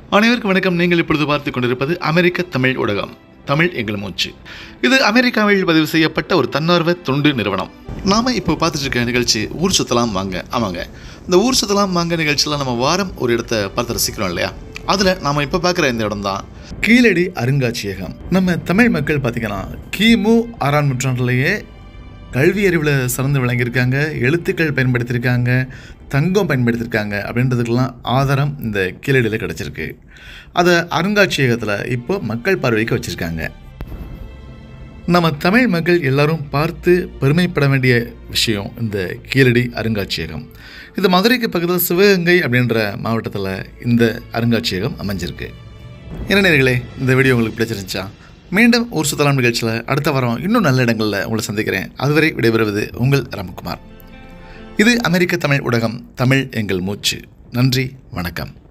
அனைவருக்கும் வணக்கம் நீங்கள் இப்பொழுது பார்த்து கொண்டிருப்பது அமெரிக்க தமிழ் ஊடகம் தமிழ் எங்கள் மூச்சு இது அமெரிக்காவில் பதிவு செய்யப்பட்ட ஒரு தன்னார்வ தொண்டு நிறுவனம் நாம இப்போ பார்த்துட்டு இருக்க நிகழ்ச்சி ஊர் சுத்தலாம் வாங்க ஆமாங்க இந்த ஊர் சுத்தலாம் வாங்க நிகழ்ச்சியில் நம்ம வாரம் ஒரு இடத்தை பார்த்து ரசிக்கிறோம் இல்லையா அதில் நாம இப்போ பார்க்குற இந்த இடம் தான் கீழடி அருங்காட்சியகம் நம்ம தமிழ் மக்கள் பார்த்திங்கன்னா கிமு ஆறாம் நூற்றாண்டுலேயே கல்வி அறிவில் சிறந்து விளங்கியிருக்காங்க எழுத்துக்கள் பயன்படுத்தியிருக்காங்க தங்கம் பயன்படுத்தியிருக்காங்க அப்படின்றதுக்கெல்லாம் ஆதாரம் இந்த கீழடியில் கிடச்சிருக்கு அதை அருங்காட்சியகத்தில் இப்போ மக்கள் பார்வைக்கு வச்சுருக்காங்க நம்ம தமிழ் மக்கள் எல்லாரும் பார்த்து பெருமைப்பட வேண்டிய விஷயம் இந்த கீழடி அருங்காட்சியகம் இது மதுரைக்கு பக்கத்தில் சிவகங்கை அப்படின்ற மாவட்டத்தில் இந்த அருங்காட்சியகம் அமைஞ்சிருக்கு என்ன நேர்களே இந்த வீடியோ உங்களுக்கு பிடிச்சிருந்துச்சா மீண்டும் ஒரு சுத்தலாம் நிகழ்ச்சியில் அடுத்த வாரம் இன்னும் நல்ல இடங்களில் உங்களை சந்திக்கிறேன் அதுவரை விடைபெறுவது உங்கள் ராம்குமார் இது அமெரிக்க தமிழ் ஊடகம் தமிழ் எங்கள் மூச்சு நன்றி வணக்கம்